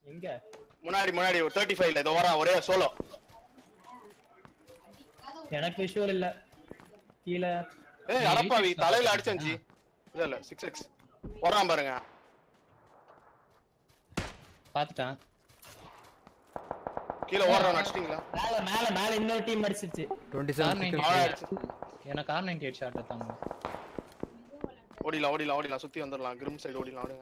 எங்க முன்னாடி முன்னாடி ஒரு தேர்ட்டி ஃபைவ்ல இதோ வரான் ஒரே சோலோ எனக்கு விஷுவல் இல்ல கீழே ஏய் அடப்பாவி தலையில அடிச்சஞ்சி இல்ல இல்ல சிக்ஸ் எக்ஸ் வரான் பாருங்க பாத்துட்டேன் கீழே ஓடுறவன் அடிச்சிட்டீங்களா மேல மேல மேல இன்னொரு டீம் அடிச்சிச்சு டுவெண்ட்டி கார் செவன் நைன்டி அவன் அடிச்சு எனக்கு கார் நைன்டி எயிட் ஷாட் எடுத்தாங்க ஓடிலாம் ஓடிலாம் ஓடிலாம் சுத்தி வந்துடலாம் கிரிம் சைடு ஓடிலாம் ஓடுங்க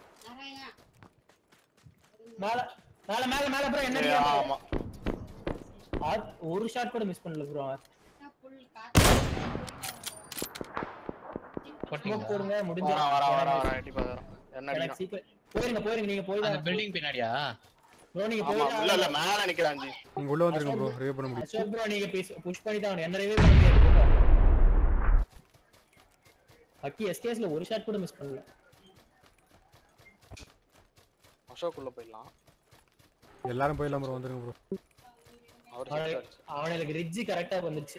மேல மேல மேல மேல ப்ரோ என்ன ஏய், team? ஆமா ஆ- ஒரு ஷாட் கூட மிஸ் பண்ணல ப்ரோ ஸ்மோக் போட்டீங்களா போடுங்க முடிஞ்சு வரான் வரான் வரான் வரான் எட்டி பாக்குறான் என்ன எனக்கு அடிக்கிறான் சீக்கிரம் போயிருங்க போயிருங்க நீங்க போய் அந்த பில்டிங் பின்னாடியா ப்ரோ நீங்க ஆமா போய் இல்ல இல்ல மேல நிக்கிறான் ஜி நீங்க உள்ள வந்துருங்க ப்ரோ ரிவே பண்ண முடியும் அசோக் ப்ரோ நீங்க புஷ் பண்ணி தான் என்ன ரிவே பண்ண முடியாது போங்க. அக்கி எஸ்கேஸ்ல ஒரு ஷாட் கூட மிஸ் பண்ணல அசோக் உள்ள போயிடலாம் எல்லாரும் போயிடலாம் ப்ரோ வந்துருங்க ப்ரோ அவர் six அவனுக்கு அடிச்சு. அவனுக்கு ரிட்ஜ் கரெக்டா வந்துருச்சு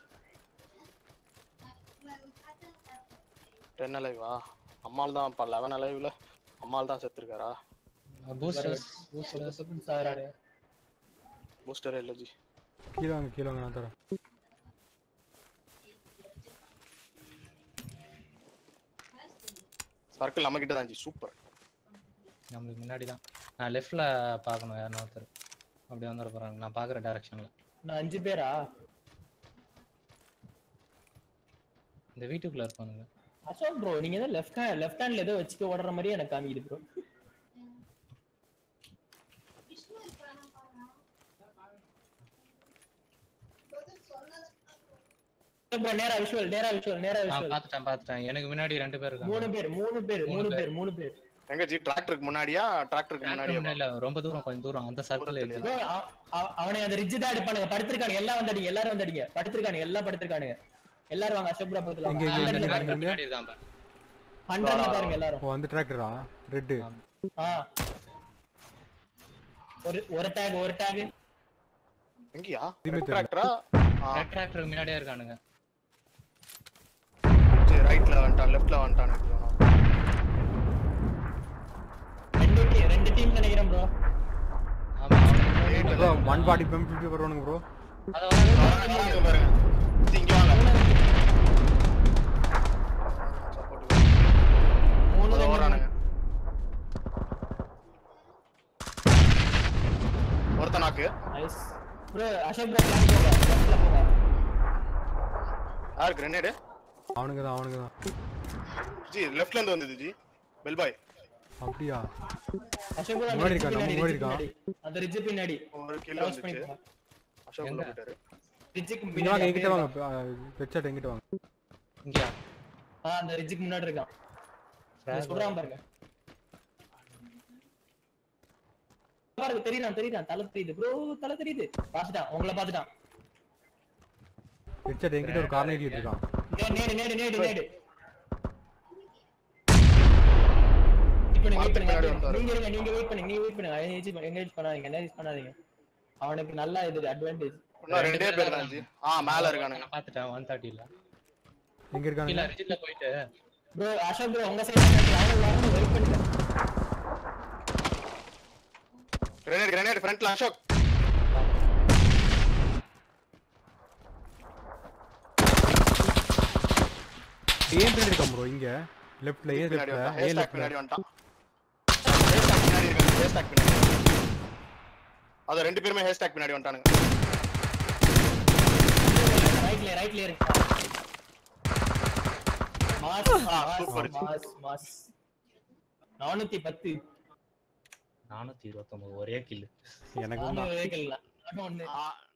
டென் அலைவா அம்மாள் தான் இப்ப லெவன் அலைவ்ல அம்மாள் தான் செத்துருக்காரா பூஸ்டர்ஸ் பூஸ்டர்ஸ் சாராரு பூஸ்டரே இல்ல ஜி கீழே வாங்க கீழே வாங்க நான் தரேன் சர்க்கிள் நம்ம கிட்ட தான் ஜி சூப்பர் நம்மளுக்கு முன்னாடி தான் நான் லெஃப்ட்ல பார்க்கணும் யாருன்னா ஒருத்தர் அப்படி வந்துட போறாங்க நான் பாக்குற டைரக்ஷன்ல நான் அஞ்சு பேரா இந்த வீட்டுக்குள்ள இருப்பானுங்க அசோக் ப்ரோ நீங்க ஏதோ லெஃப்ட் ஹேண்ட் லெஃப்ட் ஹேண்ட்ல ஏதோ வச்சுக்க ஓடுற மாதிரி எனக்கு காமிக்குது ப்ரோ ப்ரோ நேரா விஷுவல் நேரா விஷுவல் நேரா நான் விஷுவல் பாத்துட்டேன் பாத்துட்டேன் எனக்கு முன்னாடி ரெண்டு பேர் மூணு இருக்காங்க பேர் மூணு பேர் மூணு பேர் மூணு பேர் எங்க ஜி டிராக்டருக்கு முன்னாடியா டிராக்டருக்கு Tractor முன்னாடியா முன்னாடி இல்ல, ரொம்ப தூரம் கொஞ்சம் தூரம் அந்த சர்க்கிள் இருக்கு ப்ரோ அவனை அந்த ரிட்ஜ் தான் அடிப்பானுங்க படுத்திருக்கானுங்க எல்லாம் வந்து அடிங்க எல்லாரும் வந்து அடிங்க படுத்திருக்கானுங்க எல்லாம் படுத்திருக்கானுங்க எல்லாரும் வாங்க அசோக் ப்ரோ பக்கத்துல எங்க, எங்க, எங்க, வாங்க எங்க? முன்னாடி இருக்கான் பாரு. ஹண்ட்ரட்ல பாருங்க எல்லாரும் ஓ அந்த டிராக்டரா ரெட்டு ஆ ஒரு ஒரு டேக் ஒரு டேக் எங்கயா திரும்பி தெரியல. டிராக்டரா Red tractor க்கு முன்னாடியே இருக்கானுங்க ரைட்ல வந்துட்டான் லெஃப்ட்ல வந்துட்டான் எனக்கு வேணும். ரெண்டு டீம் ரெண்டு டீம் நினைக்கிறேன் ப்ரோ ஆமா அவனுக்கு ப்ரோ ஒன் ஃபார்ட்டி பெம் ஃபிஃப்டி வருவானுங்க ப்ரோ அத வந்து வராங்க, வராங்க பாருங்க ஜி, இங்க வாங்க Support மூணு அதோ ரெண்டு வரானுங்க ஒருத்த நாக்கு nice bro Ashok bro plan போங்க லெஃப்ட்ல போங்க யாரு கிரனேடு அவனுங்க தான் அவனுங்க தான் ஜி லெஃப்ட்ல இருந்து வந்தது ஜி பெல் பாய் அப்படியா அசோக் ப்ரோ முன்னாடி இருக்கா, நம்ம முன்னாடி இருக்கா? அந்த ரிட்ஜ் பின்னாடி ஒரு கிலோ க்ளோஸ் வந்துச்சு பண்ணிக்கோங்க அசோக் உள்ள போயிட்டாரு ரிட்ஜுக்கு இங்க வாங்க எங்கிட்ட பின்னாடி வாங்க பெட்சாட் எங்கிட்ட வாங்க இங்கயா ஆ அந்த ரிட்ஜுக்கு முன்னாடி இருக்கான் Frag சொல்றான் பாருங்க பாருங்க தெரியுறான் தெரியுறான் தலை தெரியுது ப்ரோ தலை தெரியுது பாத்துட்டான் உங்களை பாத்துட்டான் பெட்சாட் எங்கிட்ட ஒரு கார்னர் இருக்கான் நே- நேடு நேடு நேடு நேடு Wait பண்ணுங்க, wait பண்ணுங்க, பின்னாடி wait பண்ணுங்க. வந்தாரு. நீங்க இருங்க நீங்க வெயிட் பண்ணுங்க நீங்க வெயிட் பண்ணுங்க எங்கேஜ் எங்கேஜ் பண்ணாதீங்க எங்கேஜ் பண்ணாதீங்க அவனுக்கு நல்ல இது அட்வான்டேஜ் இன்னும் ரெண்டே பேர் தான் ஜி ஆ மேல இருக்கானுங்க நான் பாத்துட்டேன் ஒன் தேர்ட்டில எங்க கீழே இருக்கானுங்க ரிஜிட்ல போயிட்டு ப்ரோ அசோக் ப்ரோ உங்க சைடு அவனுக்கு வரணும் வெயிட் பண்ணுங்க கிரனேட் கிரனேட் ஃப்ரண்ட்ல அசோக் ஏன் பின்னாடி இருக்கான் ப்ரோ இங்க லெஃப்ட்ல ஏ பின்னாடி லெஃப்ட்ல வந்தான் ஏ ஹேஸ்டாக் லெஃப்ட்ல பின்னாடி வந்துட்டான் ஹேஸ்டாக் பின்னாடி இருக்காங்க ஹேஸ்டாக் பின்னாடி அது ரெண்டு பேருமே ஹேஸ்டாக் பின்னாடி வந்துட்டானுங்க ரைட்ல ரைட்ல இருக்கு மாஸ் ஆ, மாஸ் super. மாஸ் மாஸ் நானூத்தி பத்து நானூத்தி இருபத்தொன்பது ஒரே கில்லு எனக்கு நானூறு வேகல் ஒண்ணு ஆ,